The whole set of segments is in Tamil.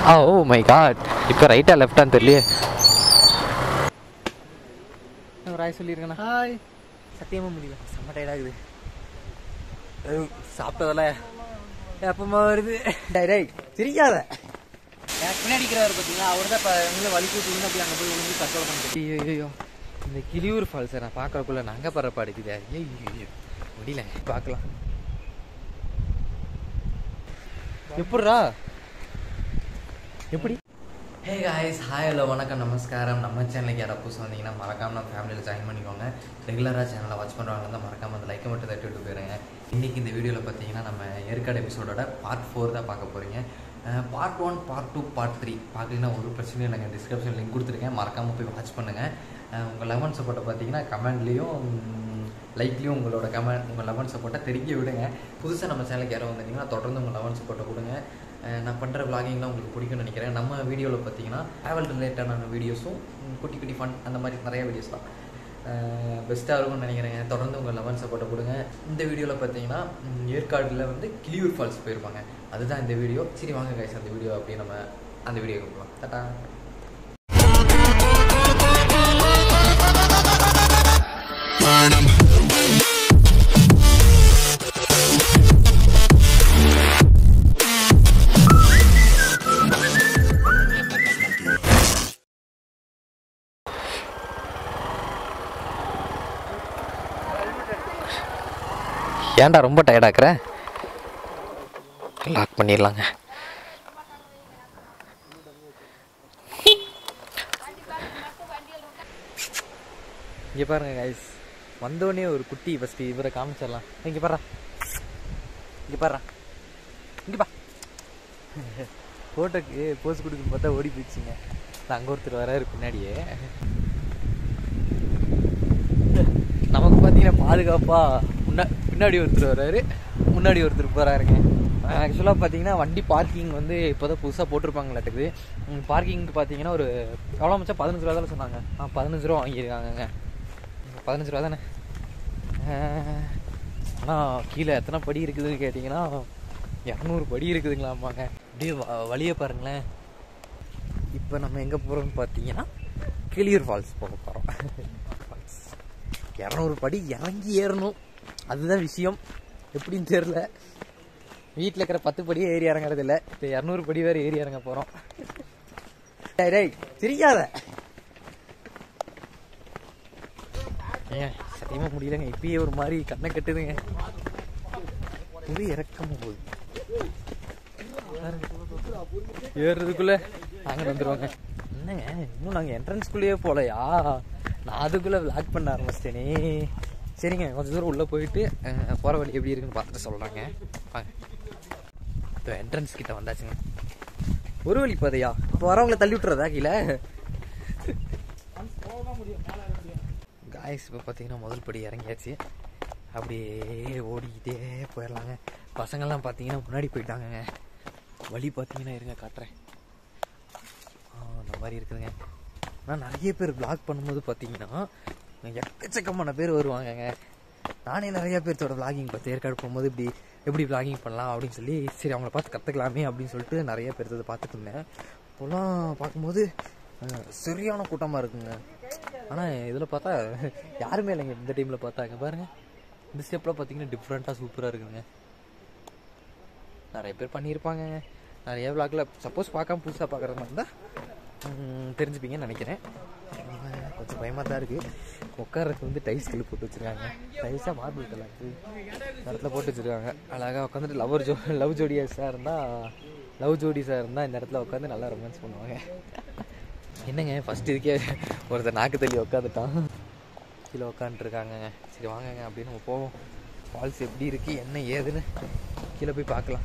ஆ ஓ மை காட் இப்போ ரைட்டா லெஃப்டான்னு தெரியலையே ஒரு ராய் சொல்லியிருக்கேண்ணா ஹாய் சத்தியமா முடியல செம்ம டயர்டாகுது சாப்பிட்டதெல்லாம் எப்பமா வருது டேய் டேய் சிரிக்காத எனக்கு பின்னாடி இருக்கிறவர் பார்த்தீங்களா அவர் தான் இப்போ எங்களை வலி கூட்டு அப்படி அங்கே போய் விழுந்து தற்கொலை பண்ணிட்டு ஐயோ ஐயோ இந்த கிளியூர் ஃபால்ஸை நான் பார்க்கறக்குள்ள நாங்க பரப்பா அடிக்குது ஐயோ முடியல பார்க்கலாம் எப்படிரா எப்படி ஹே காய்ஸ் ஹாய் ஹலோ வணக்கம் நமஸ்காரம் நம்ம சேனலுக்கு யாராவது புதுசு வந்தீங்கன்னா மறக்காம நம்ம ஃபேமிலியில் ஜாயின் பண்ணிக்கோங்க ரெகுலராக சேனலை வாட்ச் பண்ணுறவங்க தான் மறக்காம அந்த லைக்கை மட்டும் தட்டி விட்டு போயிருங்க இன்றைக்கி இந்த வீடியோவில் பார்த்தீங்கன்னா நம்ம ஏற்காடு எபிசோடோட பார்ட் ஃபோர் தான் பார்க்க போகிறீங்க part one part two part three பார்க்கலன்னா ஒரு பிரச்சனையும் இல்லைங்க டிஸ்கிரிப்ஷன் லிங்க் கொடுத்துருக்கேன் மறக்காமல் போய் வாட்ச் பண்ணுங்கள் உங்கள் லெமன் சப்போர்ட்டை பார்த்தீங்கன்னா கமெண்ட்லேயும் லைக்லேயும் உங்களோட கமெண்ட் உங்கள் லெவன் சப்போர்ட்டை தெரிஞ்ச விடுங்க புதுசாக நம்ம சேனலுக்கு யாரும் வந்தீங்கன்னா தொடர்ந்து உங்கள் லெவன் சப்போர்ட்டை கொடுங்க அஹ் நான் பண்ணுற vloggingலாம் உங்களுக்கு பிடிக்கும்னு நினைக்கிறேன் நம்ம வீடியோவில் பார்த்தீங்கன்னா ட்ராவல் ரிலேட்டடான வீடியோஸும் குட்டி குட்டி ஃபன் அந்த மாதிரி நிறைய வீடியோஸ் தான் பெஸ்ட்டாக இருக்கும்னு நினைக்கிறேங்க தொடர்ந்து உங்கள் லெவன் சப்போர்ட்டை கொடுங்க இந்த வீடியோவில் பார்த்தீங்கன்னா ம், ஏற்காடுல வந்து கிளியூர் ஃபால்ஸ் போயிருப்பாங்க அதுதான் இந்த வீடியோ சரி வாங்க கைஸ் அந்த வீடியோ அப்படியே நம்ம அந்த வீடியோ கொடுக்கலாம் தட்டா ஏன்டா ரொம்ப டயர்டாக்குற லாக் பண்ணிடலாங்க இங்கே பாருங்க கைஸ் வந்தோடனே ஒரு குட்டி ஃபஸ்ட்டு இவரை காமிச்சிடலாம் இங்கே பாரு இங்கே பாரு இங்கே பா ஃபோட்டோக்கு போஸ் கொடுக்க பார்த்தா ஓடி போயிடுச்சுங்க அங்கே ஒருத்தர் வராரு பின்னாடியே நமக்கு பார்த்தீங்கன்னா பாதுகாப்பாக முன்னா பின்னாடி ஒருத்தர் வர்றாரு முன்னாடி ஒருத்தர் போகிறாருங்க ஆக்சுவலாக பார்த்தீங்கன்னா வண்டி பார்க்கிங் வந்து இப்போ தான் புதுசாக போட்டிருப்பாங்களாட்டுக்குது பார்க்கிங்க்கு பார்த்தீங்கன்னா ஒரு எவ்வளோ மச்சா பதினஞ்சு ரூபா தானே சொன்னாங்க ஆ பதினஞ்சு ரூபா வாங்கியிருக்காங்கங்க பதினஞ்சு ரூபா தானே ஆனால் கீழே எத்தனை படி இருக்குதுன்னு கேட்டிங்கன்னா இரநூறு படி இருக்குதுங்களாமாங்க அப்படியே வ- வழியை பாருங்களேன் இப்போ நம்ம எங்கே போகிறோம்னு பார்த்தீங்கன்னா கிளியூர் ஃபால்ஸ் போக போகிறோம் ஃபால்ஸ் இரநூறு படி இறங்கி ஏறணும் அதுதான் விஷயம் எப்படின்னு தெரில வீட்டில் இருக்கிற பத்து படியே ஏறி இறங்குறது இல்லை இப்போ இரநூறு படி வேறு ஏறி இறங்க போகிறோம் டேய் டேய் சிரிக்காத ஏன் சத்தியமாக முடியலங்க இப்பயே ஒரு மாதிரி கண்ணை கட்டுதுங்க ஒரு இறக்கமும் போகுது ஏறுறதுக்குள்ள நாங்க வந்துருவாங்க என்னங்க இன்னும் நாங்க என்ட்ரன்ஸ்குள்ளேயே போலையா நான் அதுக்குள்ள விளாக் பண்ண ஆரம்பிச்சிட்டேனே சரிங்க கொஞ்சம் தூரம் உள்ள போயிட்டு அஹ், போற வழி எப்படி இருக்குன்னு பார்த்துட்டு சொல்றாங்க வாங்க இப்போ என்ட்ரன்ஸ் கிட்ட வந்தாச்சுங்க ஒரு வழி பாதையா இப்போ வரவங்கள தள்ளி விட்டுறதா கீழே காய்ஸ் இப்போ பார்த்தீங்கன்னா முதல் படி இறங்கியாச்சு அப்படியே ஓடிக்கிட்டே போயிடலாங்க பசங்கள்லாம் பார்த்தீங்கன்னா முன்னாடி போயிட்டாங்கங்க வழி பார்த்தீங்கன்னா இருங்க காட்டுறேன் ஆ, அந்த மாதிரி இருக்குதுங்க ஆனால் நிறைய பேர் vlog பண்ணும்போது பார்த்தீங்கன்னா எக்கச்சக்கமான பேர் வருவாங்கங்க நானே நிறைய பேர்த்தோட vlogging பார்த்து ஏற்காடு போகும்போது இப்படி எப்படி vlogging பண்ணலாம் அப்படின்னு சொல்லி சரி அவங்கள பார்த்து கற்றுக்கலாமே அப்படின்னு சொல்லிட்டு நிறைய பேர்த்ததை பார்த்துட்டு இருந்தேன் இப்போலாம் பார்க்கும்போது அஹ், சரியான கூட்டமாக இருக்குங்க ஆனால் இதில் பார்த்தா யாருமே இல்லைங்க இந்த டைமில் பார்த்தாங்க பாருங்க இந்த ஸ்டெப்பில் பார்த்தீங்கன்னா டிஃப்ரெண்ட்டாக சூப்பராக இருக்குதுங்க நிறைய பேர் பண்ணியிருப்பாங்க நிறைய விளாக்ல சப்போஸ் பார்க்காம புதுசாக பார்க்குற மாதிரி இருந்தால் தெரிஞ்சுப்பீங்கன்னு நினைக்கிறேன் உம், கொஞ்சம் பயமாக தான் இருக்குது உட்காரத்துக்கு வந்து டைல்ஸ் கல் போட்டு வச்சுருக்காங்க டைல்ஸாக மார்பிள் கலர் இந்த இடத்துல போட்டு வச்சுருக்காங்க அழகாக உட்காந்துட்டு லவர் ஜோ லவ் ஜோடியாக இருந்தால் லவ் ஜோடிஸாக இருந்தால் இந்த இடத்துல உட்காந்து நல்லா ரொமான்ஸ் பண்ணுவாங்க என்னங்க ஃபர்ஸ்ட் இதுக்கே ஒருத்தர் நாக்கு தள்ளி உட்காந்துட்டான் கீழே உட்காந்துருக்காங்க சரி வாங்கங்க அப்படின்னு நம்ம போவோம் ஃபால்ஸ் எப்படி இருக்கு என்ன ஏதுன்னு கீழே போய் பார்க்கலாம்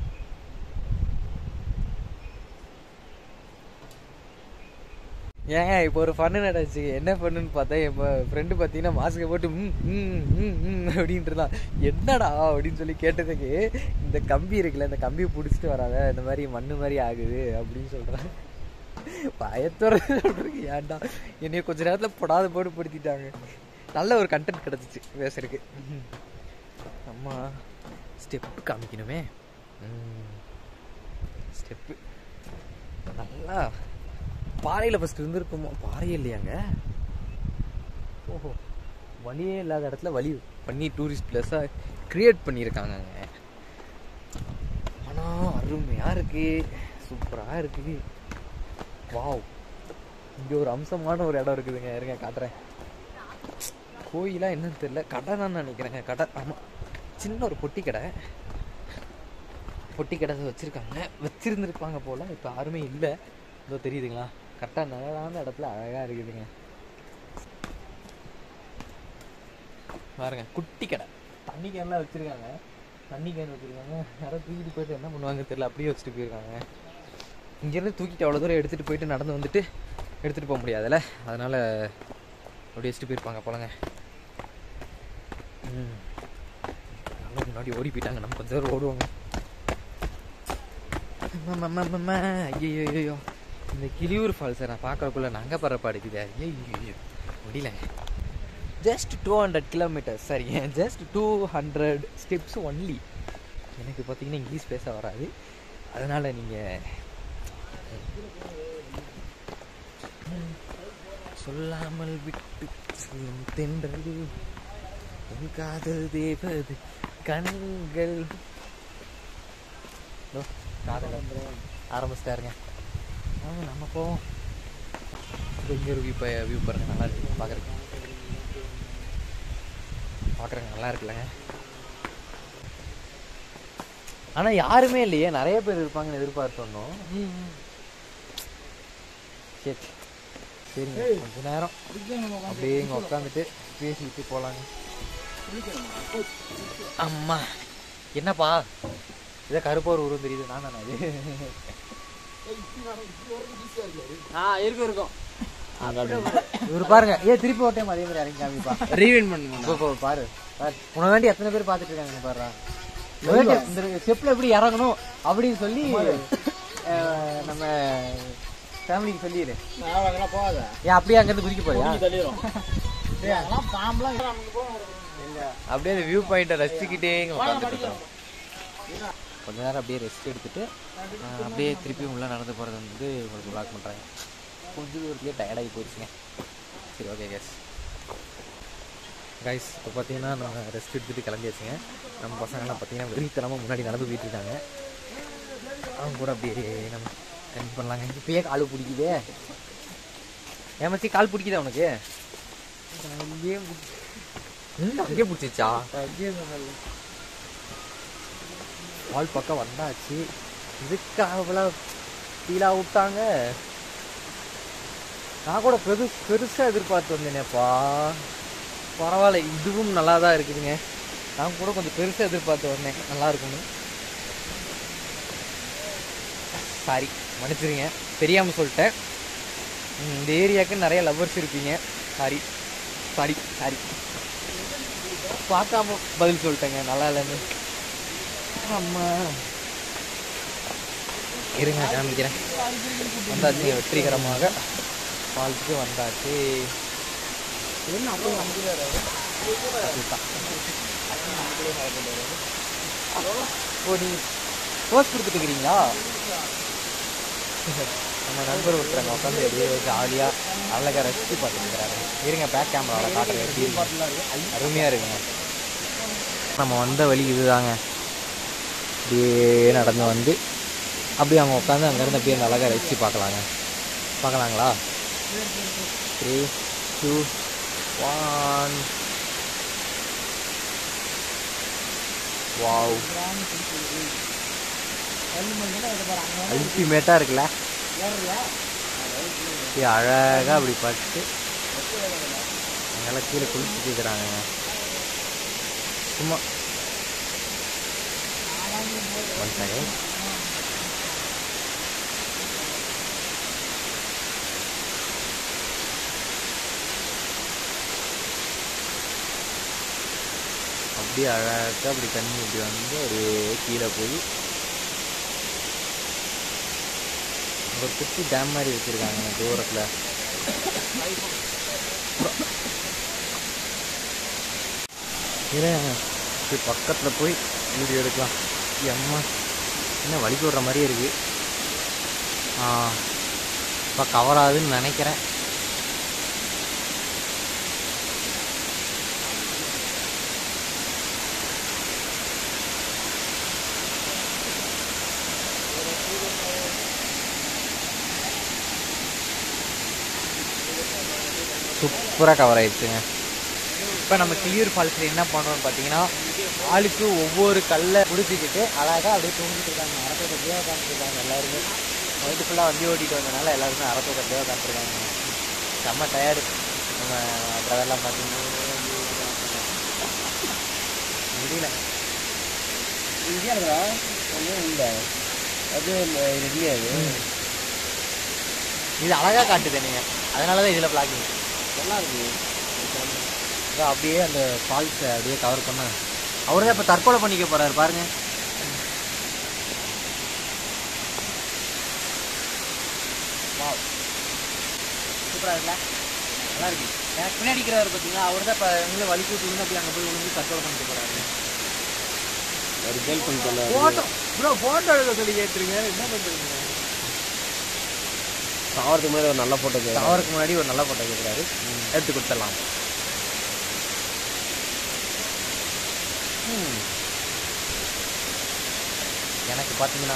ஏங்க இப்போ ஒரு ஃபன்னு நடந்துச்சு என்ன பண்ணுன்னு பார்த்தா என் ஃப்ரெண்டு பார்த்தீங்கன்னா மாஸ்க்கை போட்டு ம் ம் ம் ம் அப்படின்ட்டு இருந்தான் என்னடா அப்படின்னு சொல்லி கேட்டதுக்கு இந்த கம்பி இருக்குல்ல இந்த கம்பியை பிடிச்சிட்டு வராத இந்த மாதிரி மண்ணு மாதிரி ஆகுது அப்படின்னு சொல்கிறான் பயத்தோட சொல்றதுக்கு ஏன்டா என்னைய கொஞ்ச நேரத்தில் படாத போடு படுத்திட்டாங்க நல்ல ஒரு கண்டென்ட் கிடச்சிச்சு பேசுறதுக்கு அம்மா ஸ்டெப்பு காமிக்கணுமே ஸ்டெப்பு நல்லா பாறையில் ஃபஸ்ட் இருந்திருக்குமோ பாறையே இல்லையாங்க ஓஹோ வழியே இல்லாத இடத்துல வழி பண்ணி டூரிஸ்ட் பிளேஸாக க்ரியேட் பண்ணியிருக்காங்கங்க ஆனால் அருமையாக இருக்கு சூப்பராக இருக்கு வாவ் இங்கே ஒரு அம்சமான ஒரு இடம் இருக்குதுங்க இருங்க காட்டுறேன் கோயிலா என்னன்னு தெரியல கடை தான் நினைக்கிறேங்க கடை ஆமாம் சின்ன ஒரு பொட்டி கடை பொட்டி கடை வச்சுருக்காங்க வச்சுருந்துருப்பாங்க போல் இப்போ யாருமே இல்லை இதோ தெரியுதுங்களா கரெக்டாக நிழலான இடத்துல அழகாக இருக்குதுங்க பாருங்க குட்டி கடை தண்ணி கேன்லாம் வச்சுருக்காங்க தண்ணி கேன் வச்சுருக்காங்க யாரும் தூக்கிட்டு போயிட்டு என்ன பண்ணுவாங்க தெரியல அப்படியே வச்சுட்டு போயிருக்காங்க இங்கேருந்து தூக்கிட்டு அவ்வளோ தூரம் எடுத்துகிட்டு போயிட்டு நடந்து வந்துட்டு எடுத்துகிட்டு போக முடியாதுல்ல அதனால் அப்படியே வச்சுட்டு போயிருப்பாங்க போலங்க ம் நல்லா முன்னாடி ஓடி போயிட்டாங்க நம்ம கொஞ்சம் தூரம் ஓடுவாங்க ஐயோ ஐயோ இந்த கிளியூர் ஃபால்ஸை நான் பார்க்கறக்குள்ள நாங்கள் பரப்பா அடிக்குது ஐயோ முடியலங்க ஜஸ்ட் டூ ஹண்ட்ரட் கிலோமீட்டர்ஸ் சரி just two hundred steps only எனக்கு பார்த்தீங்கன்னா இங்கிலீஷ் பேச வராது அதனால் நீங்கள் சொல்லாமல் விட்டு செல்லும் தென்றல் உன் காதல் தேவது கண்கள் இதோ, காதல் ஆரம்பிச்சிட்டாருங்க ஆமா நம்ம போவோம் இது இங்கே ஒரு வியூ வியூ பாருங்க நல்லா இருக்கு பார்க்குறதுக்கு பார்க்குறேங்க நல்லா இருக்குல்லங்க ஆனால் யாருமே இல்லையே நிறைய பேர் இருப்பாங்கன்னு எதிர்பார்த்தோம் சரி சரிங்க கொஞ்ச நேரம் அப்படியே இங்கே உட்காந்துட்டு பேசிக்கிட்டு போகலாங்க அம்மா என்னப்பா இதை கருப்பா ஒரு உருவம் தெரியுது நான் தானே அது ஆ இருக்கும் இருக்கும் இவர் பாருங்க ஏன் திருப்பி ஒரு டைம் அதே மாதிரி இறங்கி காமிப்பா ரீவைண்ட் பண்ணுங்க இப்போ இப்போ பாரு பாரு உன வேண்டி எத்தனை பேர் பார்த்துட்டு இருக்காங்க பாரு இந்த ஸ்டெப்ல எப்படி இறங்கணும் அப்படின்னு சொல்லி அஹ், நம்ம ஃபேமிலிக்கு சொல்லிடு அதெல்லாம் போகாத ஏன் அப்படியே அங்கேருந்து குதிக்க போறியா தள்ளிடும் அதெல்லாம் பாம்பெல்லாம் நமக்கு போக அப்படியே அந்த வியூ பாயிண்ட்டை ரசிச்சுக்கிட்டே இங்கே உட்காந்துட்டு இருக்கோம் கொஞ்ச நேரம் அப்படியே ரெஸ்ட் எடுத்துட்டு ஆஹ், அப்படியே திருப்பி உள்ள நடந்து போகிறது வந்து உங்களுக்கு பிளாக் பண்ணுறாங்க கொஞ்சம் தூரத்துலேயே டயர்டாகி போயிடுச்சுங்க சரி ஓகே கேஸ் கைஸ் இப்போ பார்த்தீங்கன்னா நம்ம ரெஸ்ட் எடுத்துகிட்டு கிளம்பியாச்சுங்க நம்ம பசங்கள்லாம் பார்த்தீங்கன்னா வெறித்தனமாக முன்னாடி நடந்து போயிட்டு இருக்காங்க அவங்க கூட அப்படியே நம்ம கனெக்ட் பண்ணலாங்க இப்பயே கால் பிடிக்குதே ஏமாச்சி கால் பிடிக்குதா உனக்கு அங்கேயே பிடி- ம், அங்கேயே பிடிச்சிச்சா பால் பக்கம் வந்தாச்சு இதுக்காக இவ்வளோ ஃபீலாக விட்டாங்க நான் கூட பெரு பெருசாக எதிர்பார்த்து வந்தேனேப்பா பரவாயில்ல இதுவும் நல்லா தான் இருக்குதுங்க நான் கூட கொஞ்சம் பெருசாக எதிர்பார்த்து வந்தேன் நல்லா இருக்கும்னு சாரி மன்னிச்சிருங்க தெரியாமல் சொல்லிட்டேன் ம், இந்த ஏரியாவுக்கு நிறைய லவ்வர்ஸ் இருப்பீங்க சாரி சாரி சாரி பார்க்காம பதில் சொல்லிட்டேங்க நல்லா இல்லைன்னு அம்மா இருங்க காமிக்கிறேன் வந்தாச்சு வெற்றிகரமாக ஃபால்ஸுக்கு வந்தாச்சு அதுதான். ஓ நீ போஸ்ட் கொடுத்துட்டு இருக்கிறீங்களா நம்ம நண்பர் ஒருத்தரங்க உட்காந்து அப்படியே ஜாலியாக அழகாக ரசித்து பார்த்துருக்குறாரு இருங்க பேக் கேமராவில் காட்டுறேன் எப்படி இருக்கு அருமையாக இருக்குங்க நம்ம வந்த வழி இதுதாங்க அப்படியே நடந்து வந்து அப்படியே அவங்க உட்காந்து அங்கேருந்து அப்படியே அந்த அழகாக ரசித்து பார்க்கலாங்க பார்க்கலாங்களா த்ரீ டூ ஒன் வாவ் அல்டிமேட்டாக இருக்குல்ல அப்படியே அழகாக அப்படி பார்த்துட்டு அங்கெல்லாம் கீழே குளிச்சுட்டு இருக்கிறாங்க சும்மா ஒன் செகண்ட் அப்படியே அழகாக அப்படி தண்ணி இப்படி வந்து அப்படியே கீழே போய் ஒரு குட்டி டேம் மாதிரி வச்சுருக்காங்க தூரத்தில் இப்படி பக்கத்தில் போய் வீடியோ எடுக்கலாம் ஏய் அம்மா என்ன வலிக்கு விடுற மாதிரியே இருக்கு ஆ இப்போ கவர் ஆகுதுன்னு நினைக்கிறேன் சூப்பராக கவர் ஆயிடுச்சுங்க இப்போ நம்ம கிளியூர் ஃபால்ஸில் என்ன பண்ணுறோம்னு பார்த்தீங்கன்னா ஆளுக்கு ஒவ்வொரு கல்லை பிடிச்சிக்கிட்டு அழகாக அப்படியே தூங்கிட்டு இருக்காங்க அரத்தை கட்டியாக உட்காந்துருக்காங்க எல்லாருமே நைட்டு ஃபுல்லாக வண்டி ஓட்டிட்டு வந்தனால எல்லாருமே அரத்தை கட்டியாக உட்காந்துருக்காங்க செம்ம டயர்டு நம்ம பிரதர்லாம் பார்த்தீங்கன்னா முடியல ஈஸியாக இருக்குடா ஒன்றும் இல்லை அது ரெடியாது இது அழகாக காட்டுது நீங்கள் அதனால தான் இதில் பிளாக்கிங் நல்லா இருக்கு அதான் அப்படியே அந்த ஃபால்ஸை அப்படியே கவர் பண்ண அவர் தான் இப்போ தற்கொலை பண்ணிக்க போறாரு பாருங்க சூப்பராக இருக்குல்ல நல்லா இருக்கு எனக்கு பின்னாடி இருக்கிறவர் பார்த்தீங்களா அவர் தான் இப்போ எங்களை வலி கூட்டு விழுந்து அப்படி அங்கே போய் விழுந்து தற்கொலை பண்ணிட்டு போகிறாரு ஒரு கேர்ள் ஃப்ரெண்ட் சொல்ல ஃபோட்டோ ப்ரோ ஃபோட்டோ எடுக்க சொல்லி கேட்டுருங்க என்ன பண்ணுறீங்க சாவறதுக்கு முன்னாடி ஒரு நல்ல ஃபோட்டோ அவருக்கு முன்னாடி ஒரு நல்ல ஃபோட்டோ கேட்குறாரு எடுத்து கொடுத்துடலாம் ம். எனக்கு பார்த்தீங்கன்னா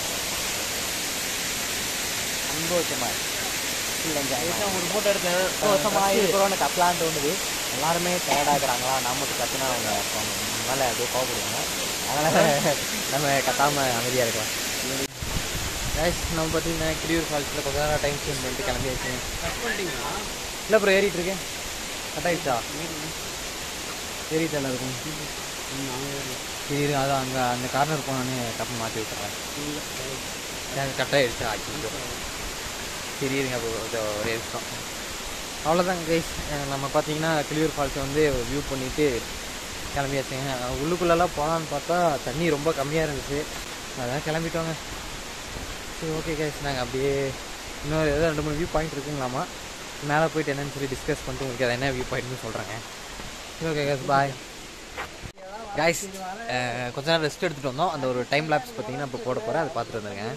சந்தோஷமா ஒரு ஃபோட்டோ எடுத்தேன் சந்தோஷமா இருக்கிறோன்னு கத்தலான்னு தோணுது எல்லாருமே டயர்டாக இருக்கிறாங்களா நான் மட்டும் கத்துனா அவங்க மேலே அப்படியே கோவப்படுவாங்க அதனால நம்ம கத்தாம அமைதியாக இருக்கலாம் கைஸ் நம்ம பார்த்தீங்கன்னா கிரியூர் ஃபால்ஸில் கொஞ்ச நேரம் டைம் ஸ்பெண்ட் பண்ணிட்டு கிளம்பி வச்சுங்க இல்லை அப்புறம் ஏறிட்டு இருக்கேன் கட் ஆயிடுச்சா ஏறிட்டு இருக்கும் சரி இரு, அதான் அங்கே அந்த கார்னர் போனோடனே டப்பு மாற்றி விட்டுறேன் எனக்கு கட் ஆயிடுச்சா ஆச்சு சரி இருங்க அப்போ இது ஒரே நிமிஷம் அவ்வளோதாங்க கைஸ் நம்ம பார்த்தீங்கன்னா கிளியூர் ஃபால்ஸை வந்து வியூ பண்ணிவிட்டு கிளம்பியாச்சுங்க உள்ளுக்குள்ளெல்லாம் போகலான்னு பார்த்தா தண்ணி ரொம்ப கம்மியாக இருந்துச்சு அதான் கிளம்பிட்டோங்க சரி ஓகே கைஸ் நாங்கள் அப்படியே இன்னொரு ஏதோ ரெண்டு மூணு வியூ பாயிண்ட் இருக்குங்களாமா மேலே போயிட்டு என்னன்னு சொல்லி டிஸ்கஸ் பண்ணிட்டு உங்களுக்கு அது என்ன வியூ பாயிண்ட்னு சொல்கிறேங்க ஓகே கைஸ் பாய் கைஸ் கொஞ்ச நேரம் ரெஸ்ட் எடுத்துகிட்டு வந்தோம் அந்த ஒரு டைம் லேப்ஸ் பார்த்தீங்கன்னா இப்போ போட போகிறேன் அதை பார்த்துட்டு வந்துருங்க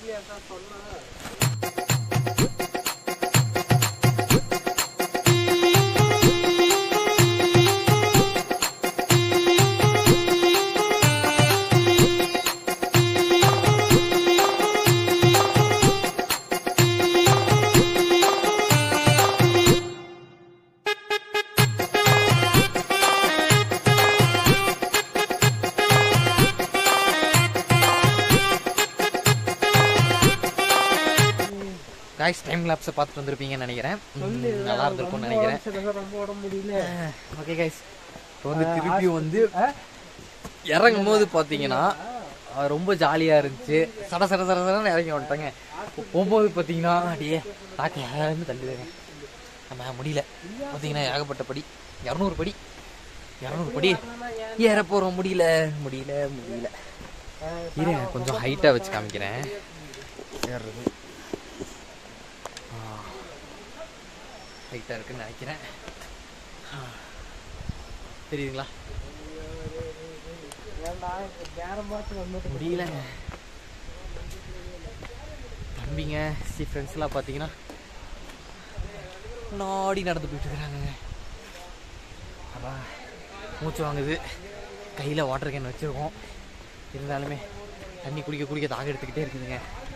காய்ஸ் டைம் லேப்ஸை பார்த்துட்டு வந்திருப்பீங்கன்னு நினைக்கிறேன் ம், நல்லா இருந்திருக்கும்னு நினைக்கிறேன் ரொம்ப உடம்பு முடியல ஓகே கைஸ் இப்போ வந்து திருப்பி வந்து இறங்கும் போது பார்த்தீங்கன்னா அஹ், ரொம்ப ஜாலியாக இருந்துச்சு சட சட சட சடன்னு இறங்கி வந்துட்டாங்க இப்போ போகும்போது பார்த்தீங்கன்னா அப்படியே தாக்கி யாருன்னு தள்ளுதுங்க நம்ம முடியல பார்த்தீங்கன்னா ஏகப்பட்ட படி இரநூறு படி இரநூறு படி ஏற போகிறோம் முடியல முடியல முடியல இரு கொஞ்சம் ஹைட்டாக வச்சு காமிக்கிறேன் ஏறுறது ஹைட்டாக இருக்குன்னு நினைக்கிறேன் தெரியுதுங்களா முடியல தம்பிங்க சி ஃப்ரெண்ட்ஸ்லாம் பார்த்தீங்கன்னா நாடி நடந்து போயிட்டு இருக்கிறாங்க அப்பா மூச்சு வாங்குது கையில் வாட்டர் கேன் வச்சுருக்கோம் இருந்தாலுமே தண்ணி குடிக்க குடிக்க தாக எடுத்துக்கிட்டே இருக்குதுங்க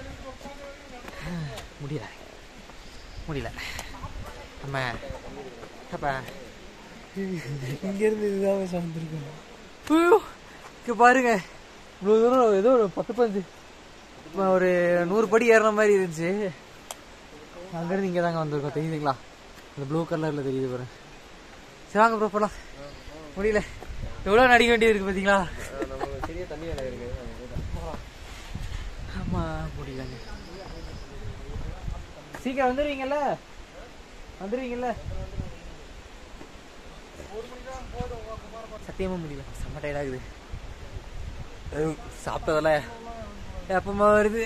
முடியல முடியல நம்ம அப்ப இங்கேருந்து இதுதான் வந்திருக்கோம் ஐயோ, இங்க பாருங்க இவ்வளோ தூரம் ஏதோ ஒரு பத்து பஞ்சு ஒரு நூறு படி ஏறுற மாதிரி இருந்துச்சு அங்கேருந்து இங்கே தாங்க வந்திருக்கோம் தெரியுதுங்களா இந்த ப்ளூ கலரில் தெரியுது பாருங்க சரி வாங்க ப்ரோ போகலாம் முடியல எவ்வளோ நடிக்க வேண்டியது இருக்கு பார்த்தீங்களா பெரிய தண்ணி வேலை இருக்கு ஆமாம் முடியலங்க சீக்கிரம் வந்துடுவீங்கல்ல வந்துடுவீங்கல்ல சத்தியமாக முடியல செம்ம டயர்டாகுது சாப்பிட்டதில் எப்பமா வருது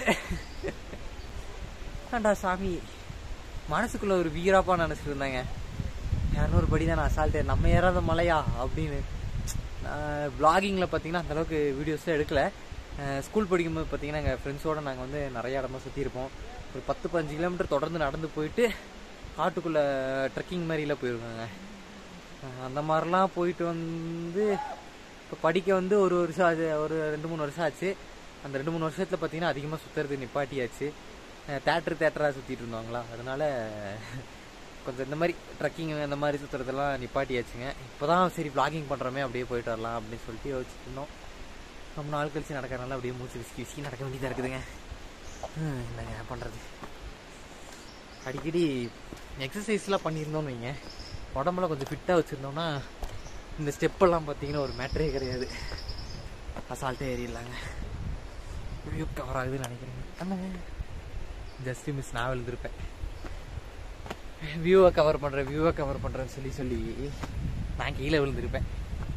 ஆண்டா சாமி மனசுக்குள்ள ஒரு வீராப்பா நினச்சிட்டு இருந்தாங்க இரநூறு படி தான் நான் அசால்ட்டு நம்ம ஏறாத மலையா அப்படின்னு நான் பிளாகிங்கில் பார்த்தீங்கன்னா அந்தளவுக்கு வீடியோஸும் எடுக்கல ஸ்கூல் படிக்கும்போது பார்த்தீங்கன்னா எங்கள் ஃப்ரெண்ட்ஸோடு நாங்கள் வந்து நிறைய இடமா சுற்றிருப்போம் ஒரு பத்து பதினஞ்சு கிலோமீட்டர் தொடர்ந்து நடந்து போயிட்டு காட்டுக்குள்ளே ட்ரெக்கிங் மாதிரிலாம் போயிருக்காங்க அந்த மாதிரிலாம் போயிட்டு வந்து இப்போ படிக்க வந்து ஒரு வருஷம் ஆச்சு ஒரு ரெண்டு மூணு வருஷம் ஆச்சு அந்த ரெண்டு மூணு வருஷத்தில் பார்த்தீங்கன்னா அதிகமாக சுற்றுறது நிப்பாட்டியாச்சு தேட்டர் தேட்டராக சுற்றிட்டு இருந்தோங்களா அதனால கொஞ்சம் இந்த மாதிரி ட்ரெக்கிங் அந்த மாதிரி சுற்றுறதெல்லாம் நிப்பாட்டியாச்சுங்க இப்போ தான் சரி vlogging பண்ணுறோமே அப்படியே போயிட்டு வரலாம் அப்படின்னு சொல்லிட்டு யோசிச்சுட்டு இருந்தோம் ரொம்ப நாள் கழிச்சு நடக்கிறனால அப்படியே மூச்சு விசிக்கி விசிக்கி நடக்க வேண்டியதாக இருக்குதுங்க ஹம், என்னங்க பண்ணுறது அடிக்கடி எக்ஸசைஸ்லாம் பண்ணியிருந்தோம்னு வைங்க உடம்புல கொஞ்சம் ஃபிட்டாக வச்சுருந்தோம்னா இந்த ஸ்டெப்பெல்லாம் பார்த்தீங்கன்னா ஒரு மேட்டரே கிடையாது அசால்ட்டே ஏறிடலாங்க வியூ கவர் ஆகுதுன்னு நினைக்கிறேங்க ஆமாங்க ஜஸ்ட் மிஸ் நான் எழுந்திருப்பேன் வியூவை கவர் பண்ணுறேன் வியூவை கவர் பண்ணுறேன்னு சொல்லி சொல்லி நான் கீழே விழுந்திருப்பேன்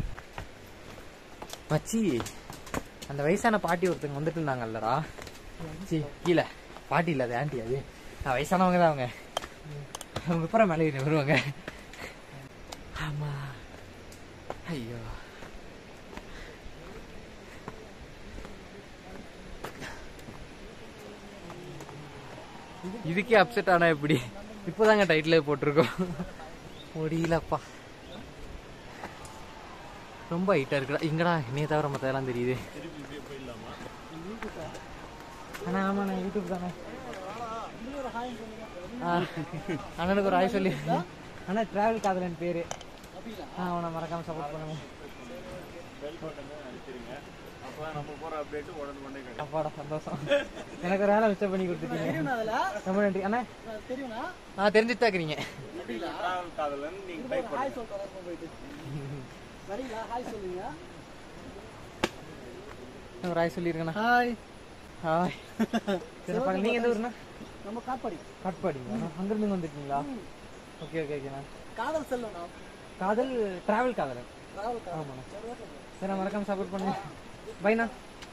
மச்சி அந்த வயசான பாட்டி ஒருத்தங்க வந்துட்டு இருந்தாங்கல்லடா சி கீழே பாட்டி இல்லை அது ஆண்டி அது நான் வயசானவங்க தான் அவங்க அவங்க அப்புறம் மேலே ஏறி வருவாங்க ஆமா ஐயோ இதுக்கே அப்செட் ஆனா எப்படி இப்போதாங்க டைட்டிலே போட்டிருக்கோம் முடியலப்பா ரொம்ப ஹைட்டா இருக்குடா இங்கடா என்னைய தவிர மற்றதெல்லாம் தெரியுது அண்ணா ஆமாண்ணா யூடியூப் தானே ஆ, அண்ணனுக்கு ஒரு ஆய் சொல்லி அண்ணா டிராவல் காதலன் பேரு ஆ அவனை மறக்காம சப்போர்ட் பண்ணுங்க அப்பாடா சந்தோஷம் எனக்கு ஒரு வேலை மிஸ்டர் பண்ணி கொடுத்துட்டீங்க ரொம்ப நன்றி அண்ணா ஆ தெரிஞ்சுட்டு தான் இருக்கிறீங்க ஒரு ஆய் சொல்லிருங்கண்ணா ஹாய் ஹாய் சரி பாருங்க நீங்க எந்த ஊருண்ணா நம்ம காட்பாடி காட்பாடிங்களா அங்கிருந்து வந்துருக்கீங்களா ஓகே ஓகே ஓகேண்ணா காதல் செல்லண்ணா காதல் டிராவல் காதலன் டிராவல் ஆமாண்ணா சரி நான் மறக்காம சப்போர்ட் பண்ணுங்க பைண்ணா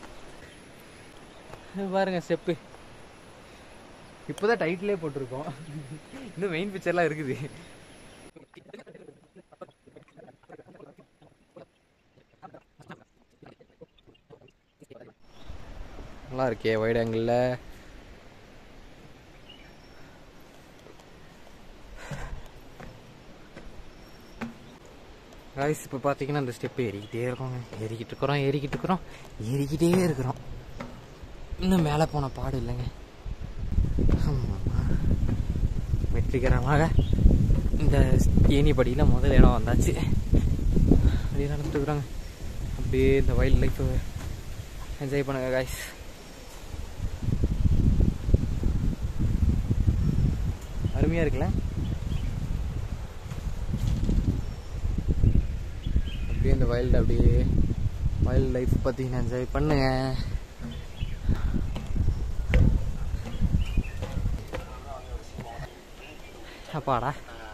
பாருங்க ஸ்டெப்பு இப்போதான் டைட்டிலே போட்டிருக்கோம் இன்னும் மெயின் பிக்சர்லாம் இருக்குது நல்லா இருக்கே வைட் ஆங்கிளில் காய்ஸ் இப்போ பார்த்தீங்கன்னா இந்த ஸ்டெப் ஏறிக்கிட்டே இருக்கோங்க ஏறிக்கிட்டு இருக்கிறோம் ஏறிக்கிட்டு இருக்கிறோம் ஏறிக்கிட்டே இருக்கிறோம் இன்னும் மேலே போன பாடு இல்லைங்க ஆமாம்மா. வெற்றிகரமாக இந்த ஏணிப்படியில் முதல் இடம் வந்தாச்சு அப்படியே நடந்துட்டு இருக்கிறாங்க அப்படியே இந்த வைல்ட் லைஃப் என்ஜாய் பண்ணுங்க காய்ஸ் அருமையாக இருக்குல்ல அப்படியே இந்த வைல்டு அப்படியே வைல்ட் லைஃப் பார்த்தீங்கன்னா என்ஜாய் பண்ணுங்க அப்பாடா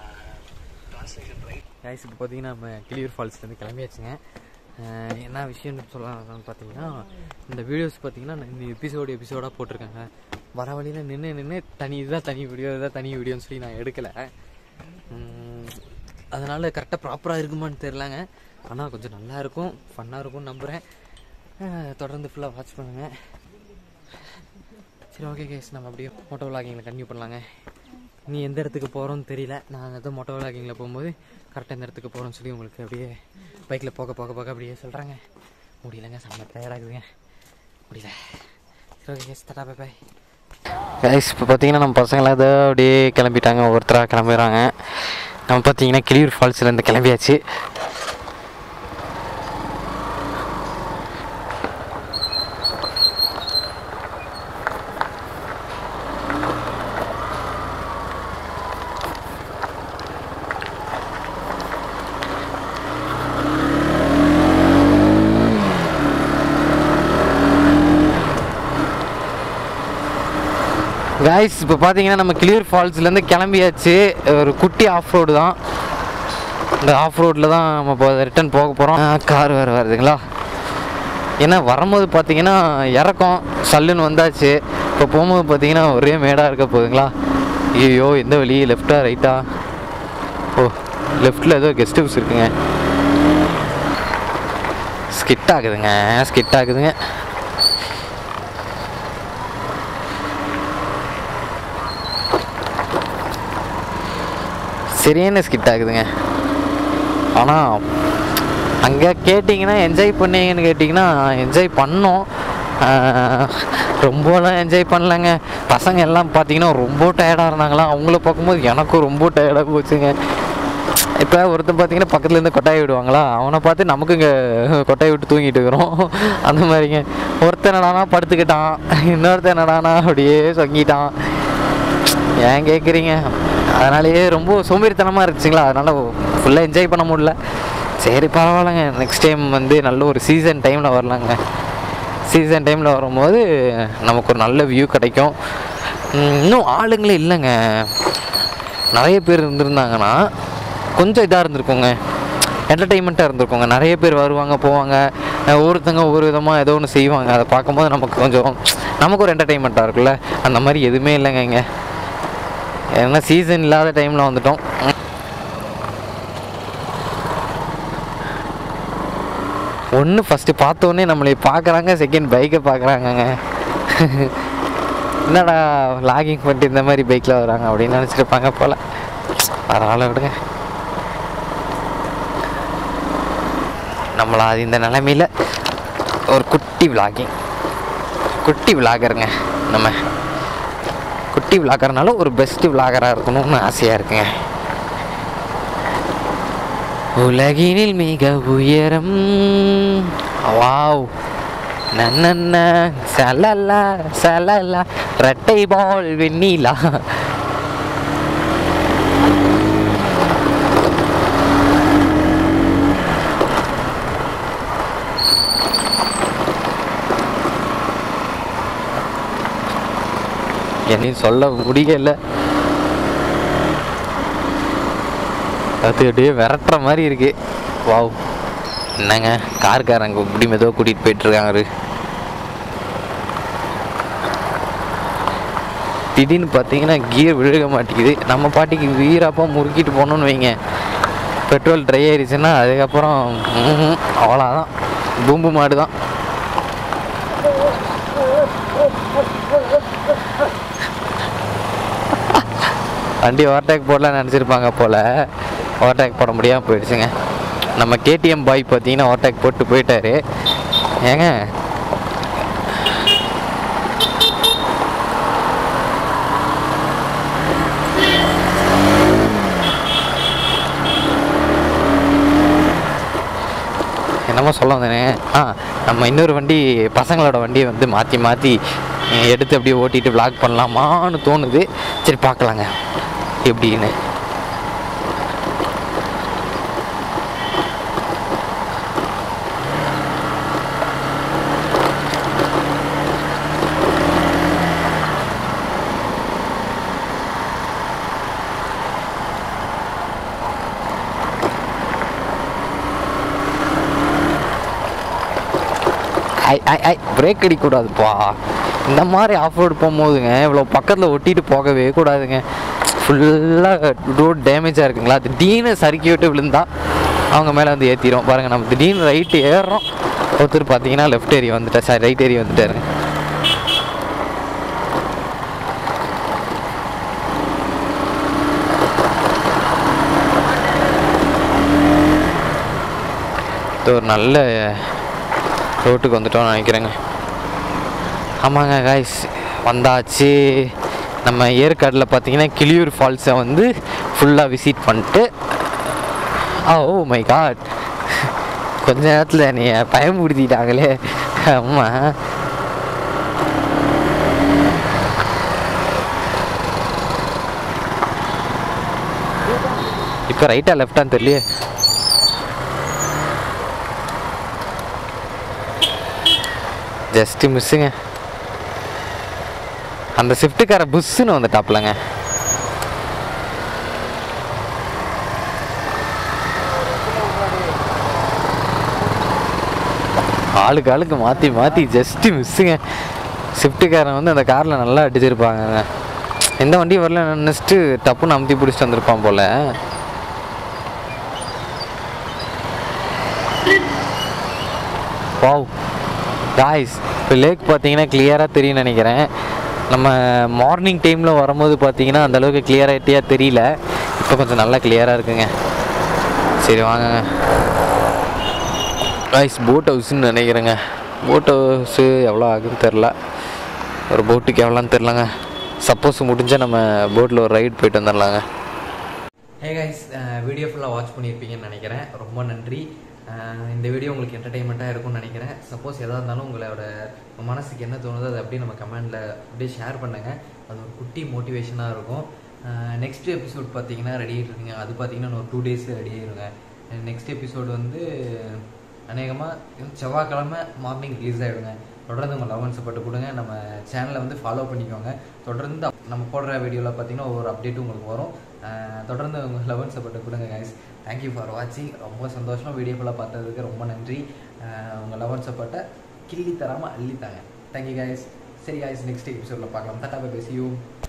கைஸ் இப்போ பார்த்தீங்கன்னா நம்ம கிளியூர் ஃபால்ஸ்லேருந்து கிளம்பியாச்சுங்க அஹ் என்ன விஷயம்னு சொல்லலாம் பார்த்தீங்கன்னா இந்த வீடியோஸ் பார்த்தீங்கன்னா நான் இந்த எபிசோடு எபிசோடாக போட்டிருக்காங்க வர வழியில் நின்று நின்று தனி இதுதான் தனி வீடியோ இதுதான் தனி வீடியோன்னு சொல்லி நான் எடுக்கலை உம், அதனால கரெக்டாக ப்ராப்பராக இருக்குமான்னு தெரிலங்க ஆனால் கொஞ்சம் நல்லா இருக்கும் ஃபன்னாக இருக்கும்னு நம்புகிறேன் அஹ் தொடர்ந்து ஃபுல்லாக வாட்ச் பண்ணுங்கள் சரி ஓகே கேஸ் நம்ம அப்படியே மோட்டோ விளாகிங்கில் கன்டினியூ பண்ணலாங்க நீ எந்த இடத்துக்கு போகிறோன்னு தெரியல நான் ஏதோ மோட்டோ விளாகிங்கில் போகும்போது கரெக்டாக எந்த இடத்துக்கு போகிறோன்னு சொல்லி உங்களுக்கு அப்படியே பைக்கில் போக போக போக அப்படியே சொல்கிறாங்க முடியலங்க செம்ம டயர்டாகுதுங்க முடியல சரி ஓகே கேஸ் தட்டா பாய் கைஸ் இப்போ பார்த்தீங்கன்னா நம்ம பசங்களாம் ஏதோ அப்படியே கிளம்பிட்டாங்க ஒவ்வொருத்தராக கிளம்புறாங்க நம்ம பார்த்தீங்கன்னா கிளியூர் ஃபால்ஸ்லேருந்து கிளம்பியாச்சு கைஸ் இப்போ பார்த்தீங்கன்னா நம்ம கிளியூர் ஃபால்ஸ்லேருந்து கிளம்பியாச்சு ஒரு குட்டி ஆஃப் ரோடு தான் இந்த ஆஃப் ரோட்டில் தான் நம்ம இப்போ ரிட்டர்ன் போக போகிறோம் கார் வேறு வருதுங்களா ஏன்னா வரும்போது பார்த்தீங்கன்னா இறக்கம் சல்லுன்னு வந்தாச்சு இப்போ போகும்போது பார்த்தீங்கன்னா ஒரே மேடாக இருக்க போகுதுங்களா ஐயோ எந்த வழி லெஃப்டா ரைட்டா ஓ லெஃப்ட்டில் ஏதோ கெஸ்ட் ஹவுஸ் இருக்குங்க ஸ்கிட் ஆகுதுங்க ஸ்கிட் ஆகுதுங்க சரியான ஸ்கிட் ஆகுதுங்க ஆனால் அங்கே கேட்டிங்கன்னா என்ஜாய் பண்ணீங்கன்னு கேட்டிங்கன்னா என்ஜாய் பண்ணோம் ஆஹ், ரொம்பலாம் என்ஜாய் பண்ணலங்க பசங்க எல்லாம் பார்த்தீங்கன்னா ரொம்ப டயர்டாக இருந்தாங்களா அவங்கள பார்க்கும்போது எனக்கும் ரொம்ப டயர்டாக போச்சுங்க இப்போ ஒருத்தன் பார்த்தீங்கன்னா பக்கத்துல இருந்து கொட்டாய் விடுவாங்களா அவனை பார்த்து நமக்கு இங்கே கொட்டாய் விட்டு தூங்கிட்டு இருக்கிறோம் அந்த மாதிரிங்க ஒருத்தன் என்னடானா படுத்துக்கிட்டான் இன்னொருத்தன் என்னடானா அப்படியே சொங்கிட்டான் ஏன் கேட்குறீங்க அதனாலேயே ரொம்ப சோம்பேறித்தனமாக இருந்துச்சுங்களா அதனால் ஃபுல்லாக என்ஜாய் பண்ண முடியல சரி பரவாயில்லைங்க நெக்ஸ்ட் டைம் வந்து நல்ல ஒரு சீசன் டைமில் வரலாங்க சீசன் டைமில் வரும்போது நமக்கு ஒரு நல்ல வியூ கிடைக்கும் உம், இன்னும் ஆளுங்களே இல்லைங்க நிறைய பேர் இருந்திருந்தாங்கன்னா கொஞ்சம் இதாக இருந்திருக்குங்க என்டர்டெயின்மெண்ட்டாக இருந்திருக்குங்க நிறைய பேர் வருவாங்க போவாங்க அஹ் ஒவ்வொருத்தங்க ஒவ்வொரு விதமாக ஏதோ ஒன்று செய்வாங்க அதை பார்க்கும்போது நமக்கு கொஞ்சம் நமக்கு ஒரு என்டர்டெயின்மெண்ட்டாக இருக்குல்ல அந்த மாதிரி எதுவுமே இல்லைங்க இங்கே ஏன்னா சீசன் இல்லாத டைமில் வந்துட்டோம் ஒன்று ஃபஸ்ட்டு பார்த்தோன்னே நம்மளை பார்க்குறாங்க செகண்ட் பைக்கை பார்க்குறாங்கங்க என்னடா லாகிங் பண்ணிட்டு இந்த மாதிரி பைக்கில் வராங்க அப்படின்னு நினச்சிருப்பாங்க போல் பரவாயில்ல விடுங்க நம்மளா அது இந்த நிலைமையில் ஒரு குட்டி விலாகிங் குட்டி விலாகருங்க நம்ம குட்டி விளாகர்னால ஒரு பெஸ்ட் விளாகராக இருக்கணும்னு ஆசையாக இருக்குங்க உலகினில் மிக உயரம் வாவ் நன்னன்ன சலலா சலலா ரெட்டை பால் வெண்ணிலா என்னையும் சொல்ல முடியல அது அப்படியே விரட்டுற மாதிரி இருக்கு வாவ் என்னங்க கார்காரங்க இப்படி மெதுவாக கூட்டிகிட்டு போயிட்டு இருக்காங்க திடீர்னு பார்த்தீங்கன்னா கியர் விழுக மாட்டேங்குது நம்ம பாட்டிக்கு வீராப்பாக முறுக்கிட்டு போனோம்னு வைங்க பெட்ரோல் ட்ரை ஆயிடுச்சுன்னா அதுக்கப்புறம் ம்ஹும், அவ்வளோதான் பூம்பு மாடு தான் வண்டி ஓவர்டேக் போடலாம் நினச்சிருப்பாங்க போல் ஓவர்டேக் போட முடியாமல் போயிடுச்சுங்க நம்ம கேடிஎம் பாய் பார்த்தீங்கன்னா ஓவர்டேக் போட்டு போயிட்டாரு ஏங்க என்னமோ சொல்ல வந்தேனே ஆ நம்ம இன்னொரு வண்டி பசங்களோட வண்டியை வந்து மாற்றி மாற்றி எடுத்து அப்படியே ஓட்டிட்டு vlog பண்ணலாமான்னு தோணுது சரி பார்க்கலாங்க எப்படின்னு ஐ ஐ ஐ பிரேக் அடிக்கக்கூடாதுப்பா இந்த மாதிரி ஆஃப் ரோடு போகும்போதுங்க இவ்வளோ பக்கத்தில் ஒட்டிட்டு போகவே கூடாதுங்க ஃபுல்லாக ரோட் டேமேஜாக இருக்குங்களா திடீர்னு சறுக்கி விட்டு விழுந்தா அவங்க மேலே வந்து ஏற்றிடும் பாருங்கள் நம்ம திடீர்னு ரைட்டு ஏறுறோம் ஒருத்தர் பார்த்தீங்கன்னா லெஃப்ட் ஏரி வந்துட்டார் சாரி ரைட் ஏரி வந்துட்டாருங்க இது ஒரு நல்ல ரோட்டுக்கு வந்துட்டோம்னு நினைக்கிறேங்க ஆமாங்க காய்ஸ் வந்தாச்சு நம்ம ஏற்காடில் பார்த்தீங்கன்னா கிளியூர் ஃபால்ஸை வந்து ஃபுல்லாக விசிட் பண்ணிட்டு ஓ மை காட் கொஞ்ச நேரத்தில் நீ பயமுறுத்திட்டாங்களே அம்மா இப்போ ரைட்டா லெஃப்டான்னு தெரியலையே ஜஸ்ட்டு மிஸ்ஸுங்க அந்த ஷிஃப்ட்டுக்கார புஷ்ஷுன்னு வந்துட்டாப்லங்க ஆளுக்கு ஆளுக்கு மாற்றி மாற்றி ஜஸ்ட்டு மிஸ்ஸுங்க ஷிஃப்ட்டுக்காரன் வந்து அந்த காரில் நல்லா அடிச்சிருப்பாங்கங்க எந்த வண்டி வரல நினச்சிட்டு டப்புன்னு அமுத்தி பிடிச்சிட்டு வந்திருப்பான் போல வாவ் காய்ஸ் இப்போ லேக் பார்த்தீங்கன்னா கிளியராக தெரியும்னு நினைக்கிறேன் நம்ம மார்னிங் டைமில் வரும்போது பார்த்தீங்கன்னா அந்த அளவுக்கு கிளியராகிட்டியாக தெரியல இப்போ கொஞ்சம் நல்லா கிளியராக இருக்குங்க சரி வாங்கங்க காய்ஸ் போட் ஹவுஸ்ன்னு நினைக்கிறேங்க போட் ஹவுஸு எவ்வளோ ஆகுன்னு தெரில ஒரு போட்டுக்கு எவ்வளோன்னு தெரிலங்க சப்போஸ் முடிஞ்சால் நம்ம போட்டில் ஒரு ரைடு போயிட்டு வந்துடலாங்க ஹே கைஸ் வீடியோ ஃபுல்லாக வாட்ச் பண்ணியிருப்பீங்கன்னு நினைக்கிறேன் ரொம்ப நன்றி அஹ் இந்த வீடியோ உங்களுக்கு என்டர்டைன்மெண்ட்டாக இருக்கும்னு நினைக்கிறேன் சப்போஸ் எதாக இருந்தாலும் உங்களோட மனசுக்கு என்ன தோணுதோ அதை அப்படியே நம்ம கமெண்டில் அப்படியே ஷேர் பண்ணுங்கள் அது ஒரு குட்டி மோட்டிவேஷனாக இருக்கும் நெக்ஸ்ட் எபிசோட் பார்த்தீங்கன்னா ரெடி ஆகிட்டு இருக்குங்க அது பார்த்தீங்கன்னா இன்னும் ஒரு டூ டேஸில் ரெடி ஆயிருங்க நெக்ஸ்ட் எபிசோடு வந்து அநேகமாக செவ்வாய்க்கிழமை மார்னிங் ரிலீஸ் ஆகிடுங்க தொடர்ந்து உங்கள் லவன் சப்போர்ட் கொடுங்க நம்ம சேனலை வந்து ஃபாலோ பண்ணிக்கோங்க தொடர்ந்து நம்ம போடுற வீடியோவில் பார்த்தீங்கன்னா ஒவ்வொரு அப்டேட்டும் உங்களுக்கு வரும் அஹ் தொடர்ந்து உங்கள் லவன் சப்போர்ட் கொடுங்க கைஸ் தேங்க்யூ ஃபார் வாட்சிங் ரொம்ப சந்தோஷம் வீடியோ ஃபுல்லாக பார்த்ததுக்கு ரொம்ப நன்றி அஹ் உங்கள் லவன் சப்போர்ட்டை கிள்ளி தராமல் அள்ளித்தாங்க தேங்க்யூ கைஸ் சரி கைஸ் நெக்ஸ்ட் எபிசோடில் பார்க்கலாம் தட்டா பேசியும்